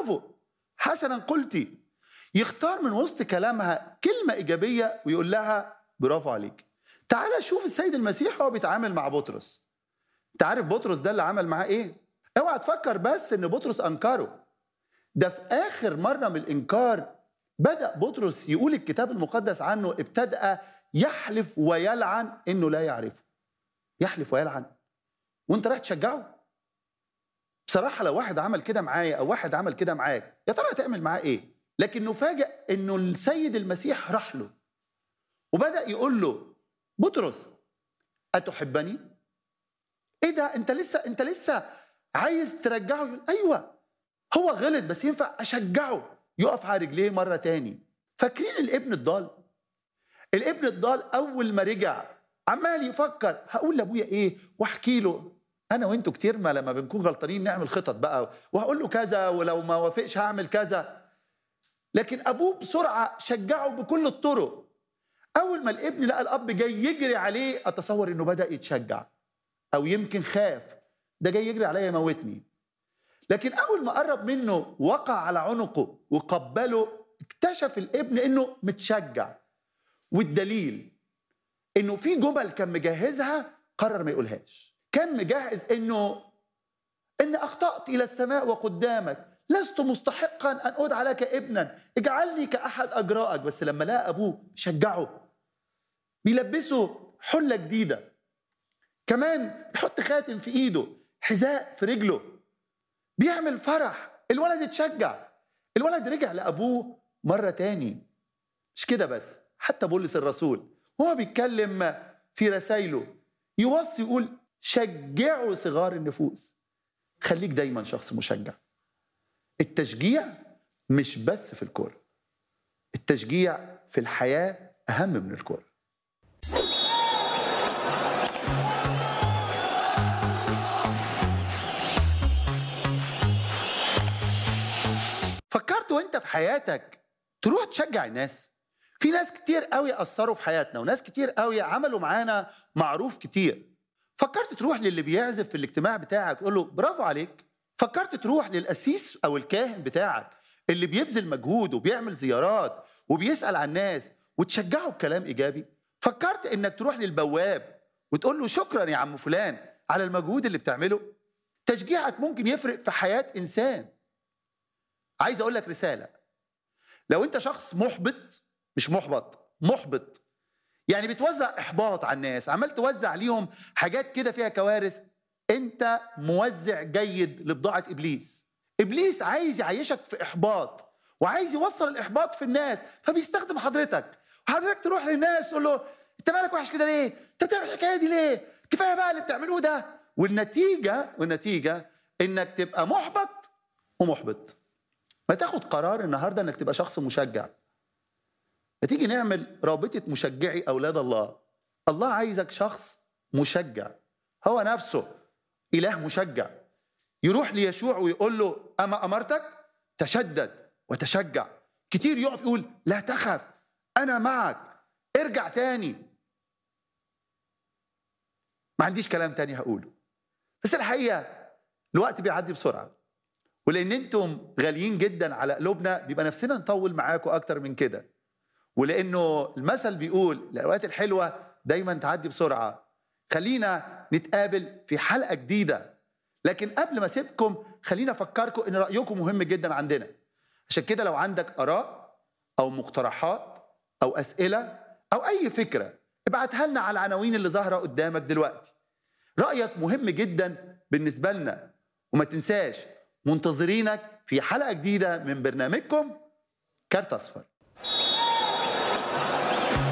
برافو حسنا قلتي يختار من وسط كلامها كلمة إيجابية ويقول لها برافو عليك تعالى شوف السيد المسيح وهو بيتعامل مع بطرس انت عارف بطرس ده اللي عمل معاه ايه اوعى تفكر بس ان بطرس انكره ده في اخر مره من الانكار بدا بطرس يقول الكتاب المقدس عنه ابتدأ يحلف ويلعن انه لا يعرفه يحلف ويلعن وانت رايح تشجعه بصراحه لو واحد عمل كده معايا او واحد عمل كده معاك يا ترى هتعمل معاه ايه لكن نفاجئ انه السيد المسيح راح له وبدا يقول له بطرس اتحبني ايه ده انت لسه انت لسه عايز ترجعه يقول ايوه هو غلط بس ينفع اشجعه يقف على رجليه مره تاني فاكرين الابن الضال الابن الضال اول ما رجع عمال يفكر هقول لابويا ايه واحكي له انا وانتوا كتير ما لما بنكون غلطانين نعمل خطط بقى وهقول له كذا ولو ما وافقش هعمل كذا لكن ابوه بسرعه شجعه بكل الطرق اول ما الابن لقى الاب جاي يجري عليه اتصور انه بدا يتشجع او يمكن خاف ده جاي يجري عليا يموتني لكن اول ما قرب منه وقع على عنقه وقبله اكتشف الابن انه متشجع والدليل انه في جمل كان مجهزها قرر ما يقولهاش كان مجهز انه ان اخطات الى السماء وقدامك لست مستحقا ان ادعى لك ابنا اجعلني كاحد اجرائك بس لما لقى ابوه شجعه بيلبسه حله جديده كمان يحط خاتم في ايده حذاء في رجله بيعمل فرح الولد اتشجع الولد رجع لابوه مره تاني مش كده بس حتى بولس الرسول وهو بيتكلم في رسائله يوصي يقول شجعوا صغار النفوس خليك دايما شخص مشجع التشجيع مش بس في الكوره التشجيع في الحياه اهم من الكوره فكرت وانت في حياتك تروح تشجع الناس في ناس كتير قوي اثروا في حياتنا وناس كتير قوي عملوا معانا معروف كتير فكرت تروح للي بيعزف في الاجتماع بتاعك تقول له برافو عليك فكرت تروح للقسيس او الكاهن بتاعك اللي بيبذل مجهود وبيعمل زيارات وبيسال عن الناس وتشجعه بكلام ايجابي فكرت انك تروح للبواب وتقول له شكرا يا عم فلان على المجهود اللي بتعمله تشجيعك ممكن يفرق في حياه انسان عايز اقول لك رساله لو انت شخص محبط مش محبط محبط يعني بتوزع احباط على الناس عمال توزع ليهم حاجات كده فيها كوارث انت موزع جيد لبضاعه ابليس ابليس عايز يعيشك في احباط وعايز يوصل الاحباط في الناس فبيستخدم حضرتك وحضرتك تروح للناس تقول له انت مالك وحش كده ليه انت بتعمل الحكايه دي ليه كفايه بقى اللي بتعملوه ده والنتيجه والنتيجه انك تبقى محبط ومحبط ما تاخد قرار النهارده انك تبقى شخص مشجع ما تيجي نعمل رابطه مشجعي اولاد الله الله عايزك شخص مشجع هو نفسه اله مشجع يروح ليشوع ويقول له اما امرتك تشدد وتشجع كتير يقف يقول لا تخف انا معك ارجع تاني ما عنديش كلام تاني هقوله بس الحقيقه الوقت بيعدي بسرعه ولان انتم غاليين جدا على قلوبنا بيبقى نفسنا نطول معاكم اكتر من كده ولانه المثل بيقول الاوقات الحلوه دايما تعدي بسرعه خلينا نتقابل في حلقه جديده لكن قبل ما اسيبكم خلينا افكركم ان رايكم مهم جدا عندنا عشان كده لو عندك اراء او مقترحات او اسئله او اي فكره ابعتها لنا على العناوين اللي ظاهره قدامك دلوقتي رايك مهم جدا بالنسبه لنا وما تنساش منتظرينك في حلقه جديده من برنامجكم كارت اصفر